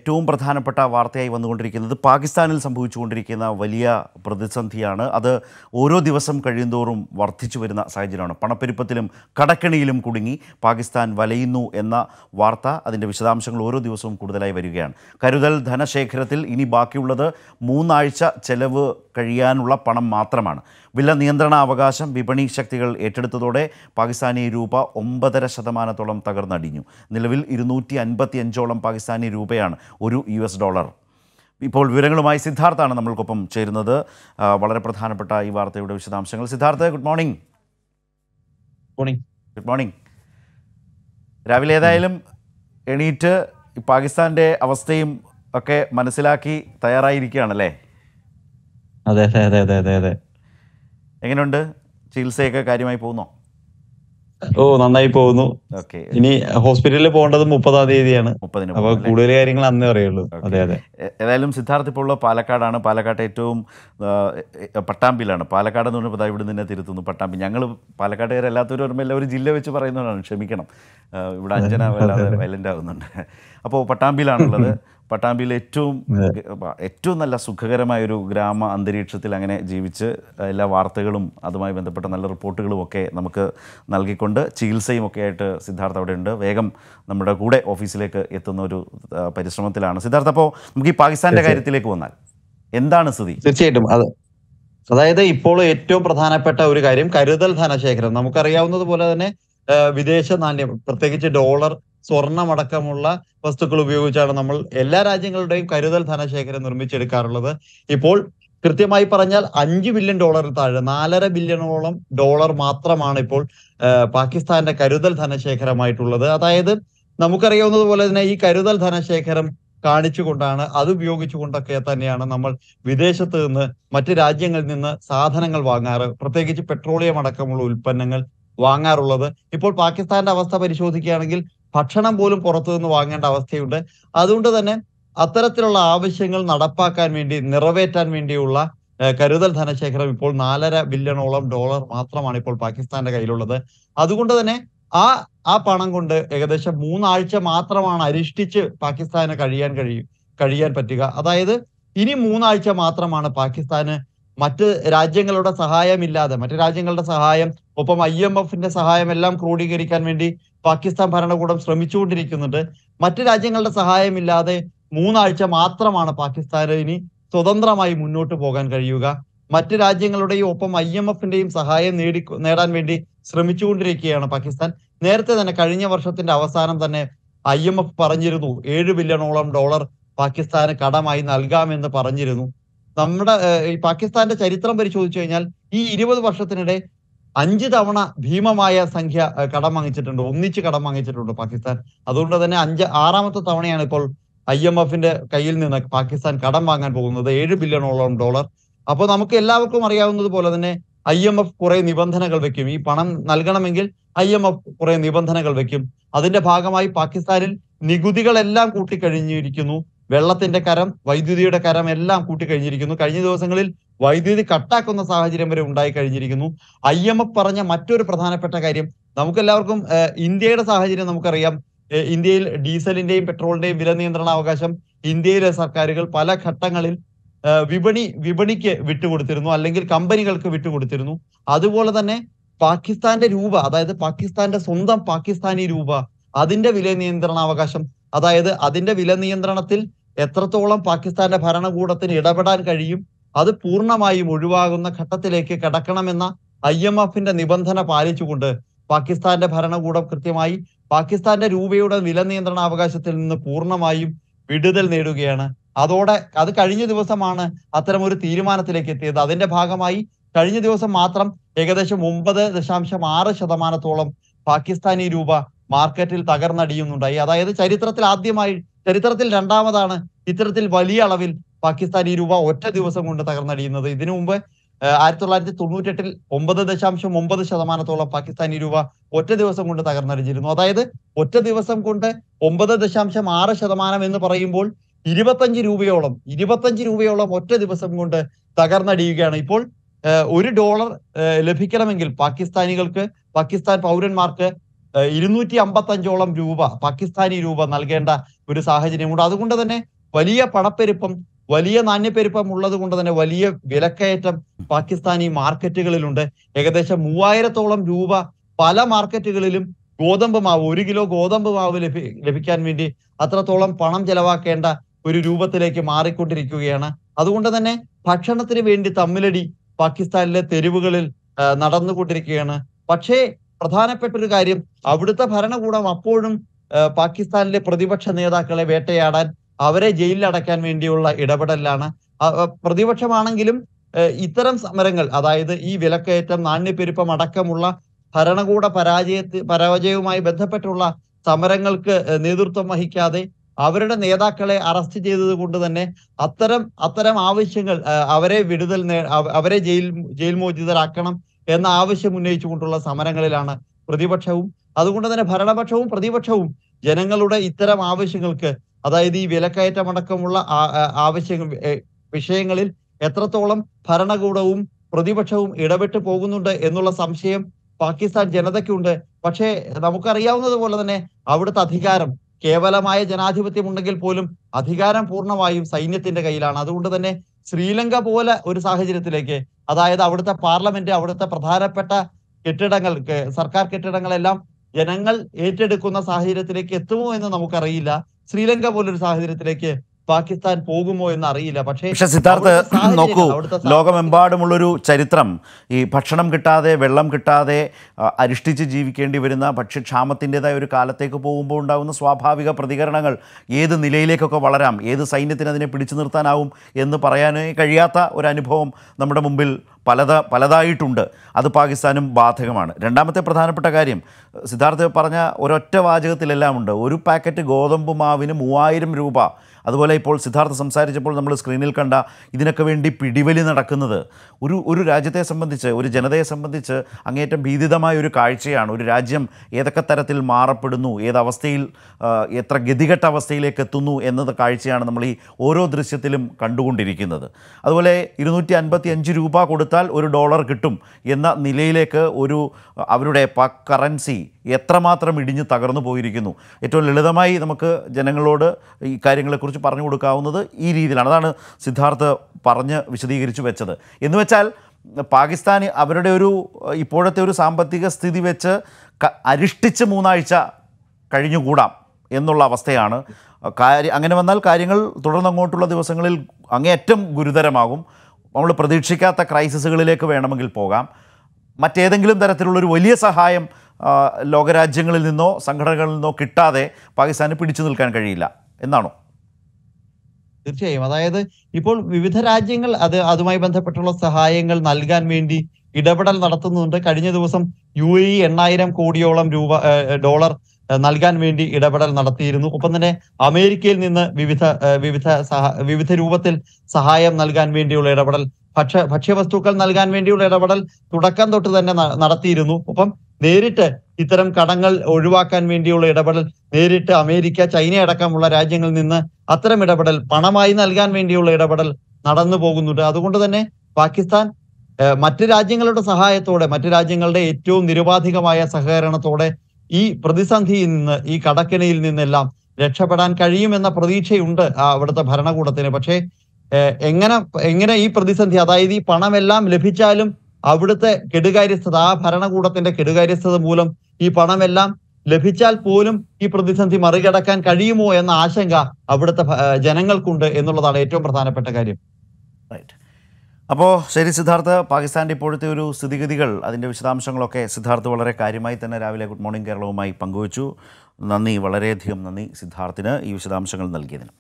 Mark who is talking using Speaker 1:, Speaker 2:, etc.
Speaker 1: ഏറ്റവും പ്രധാനപ്പെട്ട വാർത്തയായി വന്നുകൊണ്ടിരിക്കുന്നത് പാകിസ്ഥാനിൽ സംഭവിച്ചുകൊണ്ടിരിക്കുന്ന വലിയ പ്രതിസന്ധിയാണ് അത് ഓരോ ദിവസം കഴിയുന്തോറും വർദ്ധിച്ചു വരുന്ന സാഹചര്യമാണ് പണപ്പെരുപ്പത്തിലും കടക്കെണിയിലും കുടുങ്ങി പാകിസ്ഥാൻ വലയുന്നു എന്ന വാർത്ത അതിൻ്റെ വിശദാംശങ്ങൾ ഓരോ ദിവസവും കൂടുതലായി വരികയാണ് കരുതൽ ധനശേഖരത്തിൽ ഇനി ബാക്കിയുള്ളത് മൂന്നാഴ്ച ചെലവ് കഴിയാനുള്ള പണം മാത്രമാണ് വില നിയന്ത്രണ അവകാശം വിപണി ശക്തികൾ ഏറ്റെടുത്തതോടെ പാകിസ്ഥാനി രൂപ ഒമ്പതര ശതമാനത്തോളം തകർന്നടിഞ്ഞു നിലവിൽ ഇരുന്നൂറ്റി അൻപത്തി അഞ്ചോളം പാകിസ്ഥാനി രൂപയാണ് ഒരു യു എസ് ഡോളർ ഇപ്പോൾ വിവരങ്ങളുമായി സിദ്ധാർത്ഥാണ് നമ്മൾക്കൊപ്പം ചേരുന്നത് ആ, വളരെ പ്രധാനപ്പെട്ട ഈ വാർത്തയുടെ വിശദാംശങ്ങൾ Siddharth good morning
Speaker 2: morning
Speaker 1: good morning രാവിലെ ഏതായാലും എണീറ്റ് ഈ പാകിസ്ഥാൻ്റെ അവസ്ഥയും ഒക്കെ മനസ്സിലാക്കി തയ്യാറായിരിക്കുകയാണല്ലേ
Speaker 2: അതെ അതെ അതെ അതെ അതെ അതെ
Speaker 1: എങ്ങനെയുണ്ട് ചികിത്സയൊക്കെ കാര്യമായി പോകുന്നോ
Speaker 2: ഓ നന്നായി പോകുന്നു
Speaker 1: ഓക്കെ
Speaker 2: ഇനി ഹോസ്പിറ്റലിൽ പോകേണ്ടത് മുപ്പതാം തീയതിയാണ്
Speaker 1: മുപ്പതിന്
Speaker 2: അപ്പൊ
Speaker 1: പോകും, അല്ലേ?
Speaker 2: കൂടുതൽ കാര്യങ്ങൾ അന്നേ അറിയുള്ളൂ അതെ അതെ
Speaker 1: ഏ- ഏതായാലും സിദ്ധാർത്ഥ് ഇപ്പോൾ ഉള്ള പാലക്കാടാണ് പാലക്കാട് ഏറ്റവും ആ, എ- എ- പട്ടാമ്പിയിലാണ് പാലക്കാട് എന്ന് പറഞ്ഞപ്പോൾ ദാ ഇവിടെ നിന്ന് തിരുത്തുന്നു പട്ടാമ്പി ഞങ്ങൾ പാലക്കാട്ടുകാരല്ലാത്തവർ പറയുമ്പോൾ എല്ലാവരും ജില്ല വെച്ച് പറയുന്നതാണ് ക്ഷമിക്കണം ആ, ഇവിടെ അഞ്ജന വല്ലാതെ വയലൻ്റ് ആകുന്നുണ്ട് അപ്പോൾ പട്ടാമ്പിയിലാണുള്ളത് പട്ടാമ്പിയിൽ ഏറ്റവും ഗ- ഏറ്റവും നല്ല സുഖകരമായ ഒരു ഗ്രാമ അന്തരീക്ഷത്തിൽ അങ്ങനെ ജീവിച്ച് എല്ലാ വാർത്തകളും അതുമായി ബന്ധപ്പെട്ട നല്ല റിപ്പോർട്ടുകളും ഒക്കെ നമുക്ക് നൽകിക്കൊണ്ട് ചികിത്സയും ഒക്കെ ആയിട്ട് സിദ്ധാർത്ഥ അവിടെ ഉണ്ട് വേഗം നമ്മുടെ കൂടെ ഓഫീസിലേക്ക് എത്തുന്ന ഒരു ആ, പരിശ്രമത്തിലാണ് സിദ്ധാർത്ഥ അപ്പോൾ നമുക്ക് ഈ പാകിസ്ഥാന്റെ കാര്യത്തിലേക്ക് വന്നാൽ എന്താണ് സ്ഥിതി
Speaker 2: തീർച്ചയായിട്ടും അത് അതായത് ഇപ്പോൾ ഏറ്റവും പ്രധാനപ്പെട്ട ഒരു കാര്യം കരുതൽ ധനശേഖരം നമുക്കറിയാവുന്നത് പോലെ തന്നെ ആ, വിദേശ നാണ്യം പ്രത്യേകിച്ച് ഡോളർ സ്വർണമടക്കമുള്ള വസ്തുക്കൾ ഉപയോഗിച്ചാണ് നമ്മൾ എല്ലാ രാജ്യങ്ങളുടെയും കരുതൽ ധനശേഖരം നിർമ്മിച്ചെടുക്കാറുള്ളത് ഇപ്പോൾ കൃത്യമായി പറഞ്ഞാൽ അഞ്ച് ബില്യൺ ഡോളറിൽ താഴെ നാലര ബില്യണോളം ഡോളർ മാത്രമാണ് ഇപ്പോൾ ആ, പാകിസ്ഥാന്റെ കരുതൽ ധനശേഖരമായിട്ടുള്ളത് അതായത് നമുക്കറിയാവുന്നത് പോലെ തന്നെ ഈ കരുതൽ ധനശേഖരം കാണിച്ചുകൊണ്ടാണ് അത് ഉപയോഗിച്ചുകൊണ്ടൊക്കെ തന്നെയാണ് നമ്മൾ വിദേശത്ത് നിന്ന് മറ്റ് രാജ്യങ്ങളിൽ നിന്ന് സാധനങ്ങൾ വാങ്ങാറ് പ്രത്യേകിച്ച് പെട്രോളിയം അടക്കമുള്ള ഉൽപ്പന്നങ്ങൾ വാങ്ങാറുള്ളത് ഇപ്പോൾ പാകിസ്ഥാന്റെ അവസ്ഥ പരിശോധിക്കുകയാണെങ്കിൽ ഭക്ഷണം പോലും പുറത്തു നിന്ന് വാങ്ങേണ്ട അവസ്ഥയുണ്ട് അതുകൊണ്ട് തന്നെ അത്തരത്തിലുള്ള ആവശ്യങ്ങൾ നടപ്പാക്കാൻ വേണ്ടി നിറവേറ്റാൻ വേണ്ടിയുള്ള ഏഹ്, കരുതൽ ധനശേഖരം ഇപ്പോൾ നാലര ബില്യണോളം ഡോളർ മാത്രമാണ് ഇപ്പോൾ പാകിസ്ഥാന്റെ കയ്യിലുള്ളത് അതുകൊണ്ട് തന്നെ ആ ആ പണം കൊണ്ട് ഏകദേശം മൂന്നാഴ്ച മാത്രമാണ് അരിഷ്ടിച്ച് പാകിസ്ഥാന് കഴിയാൻ കഴിയും കഴിയാൻ പറ്റുക അതായത് ഇനി മൂന്നാഴ്ച മാത്രമാണ് പാകിസ്ഥാന് മറ്റ് രാജ്യങ്ങളുടെ സഹായമില്ലാതെ മറ്റ് രാജ്യങ്ങളുടെ സഹായം ഒപ്പം ഐ എം എഫിന്റെ സഹായം എല്ലാം ക്രോഡീകരിക്കാൻ വേണ്ടി പാകിസ്ഥാൻ ഭരണകൂടം ശ്രമിച്ചുകൊണ്ടിരിക്കുന്നുണ്ട് മറ്റ് രാജ്യങ്ങളുടെ സഹായമില്ലാതെ മൂന്നാഴ്ച മാത്രമാണ് പാകിസ്ഥാന് ഇനി സ്വതന്ത്രമായി മുന്നോട്ട് പോകാൻ കഴിയുക മറ്റ് രാജ്യങ്ങളുടെയും ഒപ്പം ഐ എം എഫിന്റെയും സഹായം നേടി നേടാൻ വേണ്ടി ശ്രമിച്ചുകൊണ്ടിരിക്കുകയാണ് പാകിസ്ഥാൻ നേരത്തെ തന്നെ കഴിഞ്ഞ വർഷത്തിന്റെ അവസാനം തന്നെ ഐ എം എഫ് പറഞ്ഞിരുന്നു ഏഴ് ബില്യണോളം ഡോളർ പാകിസ്ഥാന് കടമായി നൽകാമെന്ന് പറഞ്ഞിരുന്നു നമ്മുടെ ഏഹ്, ഈ പാകിസ്ഥാന്റെ ചരിത്രം പരിശോധിച്ചു കഴിഞ്ഞാൽ ഈ ഇരുപത് വർഷത്തിനിടെ അഞ്ച് തവണ ഭീമമായ സംഖ്യ ഏഹ്, കടം വാങ്ങിച്ചിട്ടുണ്ട് ഒന്നിച്ച് കടം വാങ്ങിച്ചിട്ടുണ്ട് പാകിസ്ഥാൻ അതുകൊണ്ട് തന്നെ അഞ്ച് ആറാമത്തെ തവണയാണ് ഇപ്പോൾ ഐ എം എഫിന്റെ കയ്യിൽ നിന്ന് പാകിസ്ഥാൻ കടം വാങ്ങാൻ പോകുന്നത് ഏഴ് ബില്യണോളം ഡോളർ അപ്പോൾ നമുക്ക് എല്ലാവർക്കും അറിയാവുന്നത് പോലെ തന്നെ ഐ എം എഫ് കുറെ നിബന്ധനകൾ വെക്കും ഈ പണം നൽകണമെങ്കിൽ ഐ എം എഫ് കുറെ നിബന്ധനകൾ വെക്കും അതിന്റെ ഭാഗമായി പാകിസ്ഥാനിൽ നികുതികളെല്ലാം കൂട്ടിക്കഴിഞ്ഞിരിക്കുന്നു വെള്ളത്തിന്റെ കരം വൈദ്യുതിയുടെ കരം എല്ലാം കൂട്ടിക്കഴിഞ്ഞിരിക്കുന്നു കഴിഞ്ഞ ദിവസങ്ങളിൽ വൈദ്യുതി കട്ടാക്കുന്ന സാഹചര്യം വരെ ഉണ്ടായി കഴിഞ്ഞിരിക്കുന്നു ഐ എം എഫ് പറഞ്ഞ മറ്റൊരു പ്രധാനപ്പെട്ട കാര്യം നമുക്കെല്ലാവർക്കും ഏഹ്, ഇന്ത്യയുടെ സാഹചര്യം നമുക്കറിയാം ഏഹ്, ഇന്ത്യയിൽ ഡീസലിന്റെയും പെട്രോളിന്റെയും വില നിയന്ത്രണ അവകാശം ഇന്ത്യയിലെ സർക്കാരുകൾ പല ഘട്ടങ്ങളിൽ ഏഹ്, വിപണി വിപണിക്ക് വിട്ടുകൊടുത്തിരുന്നു അല്ലെങ്കിൽ കമ്പനികൾക്ക് വിട്ടുകൊടുത്തിരുന്നു അതുപോലെ തന്നെ പാകിസ്ഥാന്റെ രൂപ അതായത് പാകിസ്ഥാന്റെ സ്വന്തം പാകിസ്ഥാനി രൂപ അതിന്റെ വില നിയന്ത്രണാവകാശം അതായത് അതിന്റെ വില നിയന്ത്രണത്തിൽ എത്രത്തോളം പാകിസ്ഥാന്റെ ഭരണകൂടത്തിന് ഇടപെടാൻ കഴിയും അത് പൂർണ്ണമായും ഒഴിവാകുന്ന ഘട്ടത്തിലേക്ക് കടക്കണമെന്ന ഐ എം എഫിന്റെ നിബന്ധന പാലിച്ചുകൊണ്ട് പാകിസ്ഥാന്റെ ഭരണകൂടം കൃത്യമായി പാകിസ്ഥാന്റെ രൂപയുടെ വില നിയന്ത്രണ അവകാശത്തിൽ നിന്ന് പൂർണ്ണമായും വിടുതൽ നേടുകയാണ് അതോടെ അത് കഴിഞ്ഞ ദിവസമാണ് അത്തരം ഒരു തീരുമാനത്തിലേക്ക് എത്തിയത് അതിന്റെ ഭാഗമായി കഴിഞ്ഞ ദിവസം മാത്രം ഏകദേശം ഒമ്പത് ദശാംശം ആറ് ശതമാനത്തോളം പാകിസ്ഥാനി രൂപ മാർക്കറ്റിൽ തകർന്നടിയുന്നുണ്ടായി അതായത് ചരിത്രത്തിൽ ആദ്യമായി ചരിത്രത്തിൽ രണ്ടാമതാണ് ഇത്തരത്തിൽ വലിയ അളവിൽ പാകിസ്ഥാനി രൂപ ഒറ്റ ദിവസം കൊണ്ട് തകർന്നടിയുന്നത് ഇതിനു മുമ്പ് ഏഹ്, ആയിരത്തി തൊള്ളായിരത്തി തൊണ്ണൂറ്റെട്ടിൽ ഒമ്പത് ദശാംശം ഒമ്പത് ശതമാനത്തോളം പാകിസ്ഥാനി രൂപ ഒറ്റ ദിവസം കൊണ്ട് തകർന്നടിഞ്ഞിരുന്നു അതായത് ഒറ്റ ദിവസം കൊണ്ട് ഒമ്പത് ദശാംശം ആറ് ശതമാനം എന്ന് പറയുമ്പോൾ ഇരുപത്തഞ്ച് രൂപയോളം ഇരുപത്തഞ്ച് രൂപയോളം ഒറ്റ ദിവസം കൊണ്ട് തകർന്നടിയുകയാണ് ഇപ്പോൾ ഏഹ്, ഒരു ഡോളർ ഏഹ്, ലഭിക്കണമെങ്കിൽ പാകിസ്ഥാനികൾക്ക് പാകിസ്ഥാൻ പൗരന്മാർക്ക് ഇരുന്നൂറ്റി അമ്പത്തഞ്ചോളം രൂപ പാകിസ്ഥാനി രൂപ നൽകേണ്ട ഒരു സാഹചര്യമുണ്ട് അതുകൊണ്ട് തന്നെ വലിയ പണപ്പെരുപ്പം വലിയ നാണ്യപ്പെരുപ്പം ഉള്ളത് കൊണ്ട് തന്നെ വലിയ വിലക്കയറ്റം പാകിസ്ഥാനി മാർക്കറ്റുകളിലുണ്ട് ഏകദേശം മൂവായിരത്തോളം രൂപ പല മാർക്കറ്റുകളിലും ഗോതമ്പ് മാവ് ഒരു കിലോ ഗോതമ്പ് മാവ് ലഭി ലഭിക്കാൻ വേണ്ടി അത്രത്തോളം പണം ചെലവാക്കേണ്ട ഒരു രൂപത്തിലേക്ക് മാറിക്കൊണ്ടിരിക്കുകയാണ് അതുകൊണ്ട് തന്നെ ഭക്ഷണത്തിന് വേണ്ടി തമ്മിലടി പാകിസ്ഥാനിലെ തെരുവുകളിൽ ആ, നടന്നുകൊണ്ടിരിക്കുകയാണ് പക്ഷേ പ്രധാനപ്പെട്ട ഒരു കാര്യം അവിടുത്തെ ഭരണകൂടം അപ്പോഴും ആ, പാകിസ്ഥാനിലെ പ്രതിപക്ഷ നേതാക്കളെ വേട്ടയാടാൻ അവരെ ജയിലിൽ അടയ്ക്കാൻ വേണ്ടിയുള്ള ഇടപെടലാണ് ആ, ആ, പ്രതിപക്ഷമാണെങ്കിലും ആ, ഇത്തരം സമരങ്ങൾ അതായത് ഈ വിലക്കയറ്റം നാണ്യപ്പെരുപ്പം അടക്കമുള്ള ഭരണകൂട പരാജയത്തി പരാജയവുമായി ബന്ധപ്പെട്ടുള്ള സമരങ്ങൾക്ക് ആ, നേതൃത്വം വഹിക്കാതെ അവരുടെ നേതാക്കളെ അറസ്റ്റ് ചെയ്തത് കൊണ്ട് തന്നെ അത്തരം അത്തരം ആവശ്യങ്ങൾ ആ, അവരെ വിടുതൽ നേ- അവ- അവരെ ജയിൽ ജയിൽ മോചിതരാക്കണം എന്ന ആവശ്യം ഉന്നയിച്ചുകൊണ്ടുള്ള സമരങ്ങളിലാണ് പ്രതിപക്ഷവും അതുകൊണ്ട് തന്നെ ഭരണപക്ഷവും പ്രതിപക്ഷവും ജനങ്ങളുടെ ഇത്തരം ആവശ്യങ്ങൾക്ക് അതായത് ഈ വിലക്കയറ്റമടക്കമുള്ള ആ- ആ- ആവശ്യങ്ങൾ ഏ, വിഷയങ്ങളിൽ എത്രത്തോളം ഭരണകൂടവും പ്രതിപക്ഷവും ഇടപെട്ട് പോകുന്നുണ്ട് എന്നുള്ള സംശയം പാകിസ്ഥാൻ ജനതയ്ക്കുണ്ട് പക്ഷേ നമുക്കറിയാവുന്നത് പോലെ തന്നെ അവിടുത്തെ അധികാരം കേവലമായ ജനാധിപത്യം ഉണ്ടെങ്കിൽ പോലും അധികാരം പൂർണ്ണമായും സൈന്യത്തിന്റെ കയ്യിലാണ് അതുകൊണ്ട് തന്നെ ശ്രീലങ്ക പോലെ ഒരു സാഹചര്യത്തിലേക്ക് അതായത് അവിടുത്തെ പാർലമെന്റ് അവിടുത്തെ പ്രധാനപ്പെട്ട കെട്ടിടങ്ങൾ കെ- സർക്കാർ കെട്ടിടങ്ങളെല്ലാം ജനങ്ങൾ ഏറ്റെടുക്കുന്ന സാഹചര്യത്തിലേക്ക് എത്തുമോ എന്ന് നമുക്കറിയില്ല ശ്രീലങ്ക പോലൊരു സാഹചര്യത്തിലേക്ക് പാകിസ്ഥാൻ പോകുമോ എന്ന് അറിയില്ല പക്ഷേ
Speaker 1: പക്ഷെ സിദ്ധാർത്ഥ്
Speaker 2: അവിടുത്തെ സാഹചര്യങ്ങൾ,
Speaker 1: നോക്കൂ
Speaker 2: അവിടുത്തെ സാഹചര്യങ്ങൾ-
Speaker 1: ലോകമെമ്പാടുമുള്ളൊരു ചരിത്രം ഈ ഭക്ഷണം കിട്ടാതെ വെള്ളം കിട്ടാതെ ആ, അരിഷ്ടിച്ച് ജീവിക്കേണ്ടി വരുന്ന ഭക്ഷ്യക്ഷാമത്തിൻ്റെതായ ഒരു കാലത്തേക്ക് പോകുമ്പോൾ ഉണ്ടാകുന്ന സ്വാഭാവിക പ്രതികരണങ്ങൾ ഏത് നിലയിലേക്കൊക്കെ വളരാം ഏത് സൈന്യത്തിന് അതിനെ പിടിച്ചു നിർത്താനാവും എന്ന് പറയാനേ കഴിയാത്ത ഒരു അനുഭവം നമ്മുടെ മുമ്പിൽ പലത പലതായിട്ടുണ്ട് അത് പാകിസ്ഥാനും ബാധകമാണ് രണ്ടാമത്തെ പ്രധാനപ്പെട്ട കാര്യം സിദ്ധാർത്ഥ പറഞ്ഞ ഒരൊറ്റ വാചകത്തിലെല്ലാം ഉണ്ട് ഒരു പാക്കറ്റ് ഗോതമ്പ് മാവിന് മൂവായിരം രൂപ അതുപോലെ ഇപ്പോൾ സിദ്ധാർത്ഥ സംസാരിച്ചപ്പോൾ നമ്മൾ സ്ക്രീനിൽ കണ്ട ഇതിനൊക്കെ വേണ്ടി പിടിവലി നടക്കുന്നത് ഒരു ഒരു രാജ്യത്തെ സംബന്ധിച്ച് ഒരു ജനതയെ സംബന്ധിച്ച് അങ്ങേയറ്റം ഭീതിതമായ ഒരു കാഴ്ചയാണ് ഒരു രാജ്യം ഏതൊക്കെ തരത്തിൽ മാറപ്പെടുന്നു ഏതവസ്ഥയിൽ ആ, എത്ര ഗതികെട്ട അവസ്ഥയിലേക്ക് എത്തുന്നു എന്നത് കാഴ്ചയാണ് നമ്മൾ ഈ ഓരോ ദൃശ്യത്തിലും കണ്ടുകൊണ്ടിരിക്കുന്നത് അതുപോലെ ഇരുന്നൂറ്റി അൻപത്തി അഞ്ച് രൂപ കൊടുത്താൽ ഒരു ഡോളർ കിട്ടും എന്ന നിലയിലേക്ക് ഒരു അവരുടെ പാക് കറൻസി എത്രമാത്രം ഇടിഞ്ഞ് തകർന്നു പോയിരിക്കുന്നു ഏറ്റവും ലളിതമായി നമുക്ക് ജനങ്ങളോട് ഈ കാര്യങ്ങളെക്കുറിച്ച് പറഞ്ഞു കൊടുക്കാവുന്നത് ഈ രീതിയിലാണ് അതാണ് സിദ്ധാർത്ഥ് പറഞ്ഞ് വിശദീകരിച്ചു വെച്ചത് എന്ന് വെച്ചാൽ പാകിസ്ഥാൻ അവരുടെ ഒരു ഇപ്പോഴത്തെ ഒരു സാമ്പത്തിക സ്ഥിതി വെച്ച് ക- അരിഷ്ടിച്ച് മൂന്നാഴ്ച കഴിഞ്ഞുകൂടാം എന്നുള്ള അവസ്ഥയാണ് കാര്യം അങ്ങനെ വന്നാൽ കാര്യങ്ങൾ തുടർന്നങ്ങോട്ടുള്ള ദിവസങ്ങളിൽ അങ്ങേയറ്റം ഗുരുതരമാകും നമ്മൾ പ്രതീക്ഷിക്കാത്ത ക്രൈസിസുകളിലേക്ക് വേണമെങ്കിൽ പോകാം മറ്റേതെങ്കിലും തരത്തിലുള്ളൊരു വലിയ സഹായം ആ, ലോകരാജ്യങ്ങളിൽ നിന്നോ സംഘടനകളിൽ നിന്നോ കിട്ടാതെ പാകിസ്ഥാന് പിടിച്ചു നിൽക്കാൻ കഴിയില്ല എന്നാണോ
Speaker 2: തീർച്ചയായും അതായത് ഇപ്പോൾ വിവിധ രാജ്യങ്ങൾ അത് അതുമായി ബന്ധപ്പെട്ടുള്ള സഹായങ്ങൾ നൽകാൻ വേണ്ടി ഇടപെടൽ നടത്തുന്നുണ്ട് കഴിഞ്ഞ ദിവസം യു എ എണ്ണായിരം കോടിയോളം രൂപ ഏഹ്, ഡോളർ ഏഹ്, നൽകാൻ വേണ്ടി ഇടപെടൽ നടത്തിയിരുന്നു ഒപ്പം തന്നെ അമേരിക്കയിൽ നിന്ന് വിവിധ ഏഹ്, വിവിധ സഹ- വിവിധ രൂപത്തിൽ സഹായം നൽകാൻ വേണ്ടിയുള്ള ഇടപെടൽ ഭക്ഷ്യ ഭക്ഷ്യവസ്തുക്കൾ നൽകാൻ വേണ്ടിയുള്ള ഇടപെടൽ തുടക്കം തൊട്ട് തന്നെ ന- നടത്തിയിരുന്നു ഒപ്പം നേരിട്ട് ഇത്തരം കടങ്ങൾ ഒഴിവാക്കാൻ വേണ്ടിയുള്ള ഇടപെടൽ നേരിട്ട് അമേരിക്ക ചൈന അടക്കമുള്ള രാജ്യങ്ങളിൽ നിന്ന് അത്തരം ഇടപെടൽ പണമായി നൽകാൻ വേണ്ടിയുള്ള ഇടപെടൽ നടന്നു പോകുന്നുണ്ട് അതുകൊണ്ട് തന്നെ പാകിസ്ഥാൻ ഏഹ്, മറ്റ് രാജ്യങ്ങളുടെ സഹായത്തോടെ മറ്റ് രാജ്യങ്ങളുടെ ഏറ്റവും നിരുപാധികമായ സഹകരണത്തോടെ ഈ പ്രതിസന്ധിയിൽ നിന്ന് ഈ കടക്കെണിയിൽ നിന്നെല്ലാം രക്ഷപ്പെടാൻ കഴിയുമെന്ന പ്രതീക്ഷയുണ്ട് ആ അവിടുത്തെ ഭരണകൂടത്തിന് പക്ഷേ ഏഹ്, എങ്ങനെ എങ്ങനെ ഈ പ്രതിസന്ധി അതായത് ഈ പണമെല്ലാം ലഭിച്ചാലും അവിടുത്തെ കെടുകാര്യസ്ഥത ആ ഭരണകൂടത്തിന്റെ കെടുകാര്യസ്ഥത മൂലം ഈ പണമെല്ലാം ലഭിച്ചാൽ പോലും ഈ പ്രതിസന്ധി മറികടക്കാൻ കഴിയുമോ എന്ന ആശങ്ക അവിടുത്തെ ഭ- ഏഹ് ജനങ്ങൾക്കുണ്ട് എന്നുള്ളതാണ് ഏറ്റവും പ്രധാനപ്പെട്ട കാര്യം
Speaker 1: റൈറ്റ് അപ്പോൾ ശരി സിദ്ധാർത്ഥ് പാകിസ്ഥാൻ്റെ ഇപ്പോഴത്തെ ഒരു സ്ഥിതിഗതികൾ അതിൻ്റെ വിശദാംശങ്ങളൊക്കെ സിദ്ധാർത്ഥ് വളരെ കാര്യമായി തന്നെ രാവിലെ ഗുഡ് മോർണിംഗ് കേരളവുമായി പങ്കുവച്ചു നന്ദി വളരെയധികം നന്ദി സിദ്ധാർത്ഥിന് ഈ വിശദാംശങ്ങൾ നൽകിയതിന്